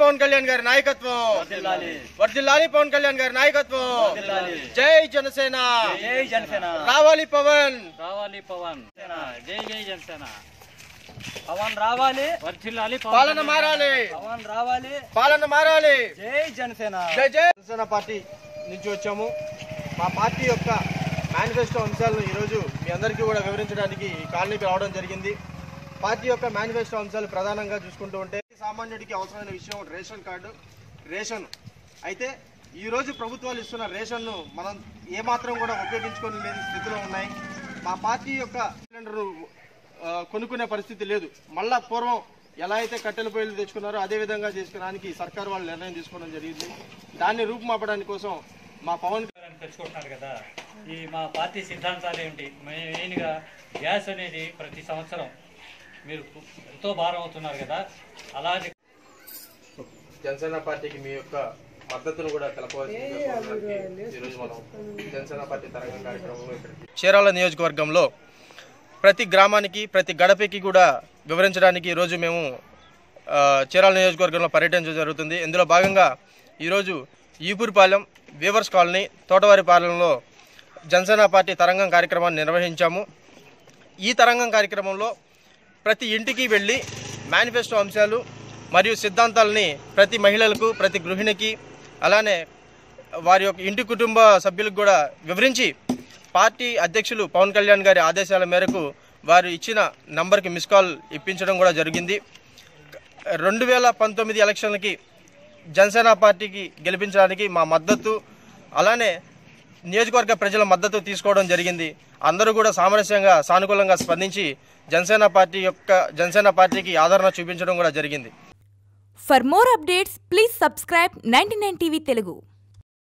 పవన్ కళ్యాణ్ గారి నాయకత్వం వర్ధిల్లాలి. వర్దిల్లాలి పవన్ కళ్యాణ్ గారి నాయకత్వం వర్ధిల్లాలి. జై జనసేన జై జనసేన రావాలి పవన్ రావాలి పవన్ జనసేన. జై జై జనసేన పవన్ రావాలి వర్ధిల్లాలి పాలన మారాలి పవన్ రావాలి పాలన మారాలి జై జనసేన జై జై జనసేన పార్టీ నుంచి వచ్చాము మా పార్టీ యొక్క మేనిఫెస్టో అంశాలను ఈరోజు మీ అందరికీ కూడా వివరించడానికి ఈ కాలనీకి రావడం జరిగింది పార్టీ యొక్క మేనిఫెస్టో అంశాలు ప్రధానంగా చూసుకుంటూ ఉంటే సామాన్యుడికి అవసరమైన విషయం రేషన్ కార్డు రేషన్ అయితే ఈ రోజు ప్రభుత్వాలు ఇస్తున్న రేషన్ను మనం ఏమాత్రం కూడా ఉపయోగించుకొని లేని స్థితిలో ఉన్నాయి మా పార్టీ యొక్క సిలిండర్ ఆ, కొనుక్కునే పరిస్థితి లేదు మళ్ళా పూర్వం ఎలా అయితే కట్టెల పొయ్యిలు తెచ్చుకున్నారో అదే విధంగా చేసుకోవడానికి సర్కార్ వాళ్ళు నిర్ణయం తీసుకోవడం జరిగింది దాన్ని రూపుమాపడానికి కోసం మా పవన్ అని తెచ్చుకుంటున్నారు కదా ఈ మా పార్టీ సిద్ధాంతాలు ఏంటి మెయిన్గా గ్యాస్ అనేది ప్రతి సంవత్సరం మీరు ఎంతో భారం అవుతున్నారు కదా అలాగే జనసేన పార్టీకి మీ యొక్క మద్దతును కూడా తెలపవలసిందిగా కోరడానికి ఈరోజు మనం జనసేన పార్టీ తరంగం కార్యక్రమంలో ఇక్కడికి చీరాల నియోజకవర్గంలో ప్రతి గ్రామానికి ప్రతి గడపకి కూడా వివరించడానికి ఈరోజు మేము ఆ, చీరాల నియోజకవర్గంలో పర్యటించడం జరుగుతుంది ఇందులో భాగంగా ఈరోజు ఈపూరిపాలెం వీవర్స్ కాలనీ తోటవారిపాలెంలో జనసేన పార్టీ తరంగం కార్యక్రమాన్ని నిర్వహించాము ఈ తరంగం కార్యక్రమంలో ప్రతి ఇంటికి వెళ్ళి మేనిఫెస్టో అంశాలు మరియు సిద్ధాంతాలని ప్రతి మహిళలకు ప్రతి గృహిణికి అలానే వారి యొక్క ఇంటి కుటుంబ సభ్యులకు కూడా వివరించి పార్టీ అధ్యక్షులు పవన్ కళ్యాణ్ గారి ఆదేశాల మేరకు వారు ఇచ్చిన నంబర్కి మిస్ కాల్ ఇప్పించడం కూడా జరిగింది రెండు వేల పంతొమ్మిది ఎలక్షన్లకి జనసేన పార్టీకి గెలిపించడానికి మా మద్దతు అలానే నియోజకవర్గ ప్రజల మద్దతు తీసుకోవడం జరిగింది అందరూ కూడా సామరస్యంగా సానుకూలంగా స్పందించి జనసేన పార్టీ యొక్క జనసేన పార్టీకి ఆదరణ చూపించడం కూడా జరిగింది For more updates, please subscribe 99 TV Telugu.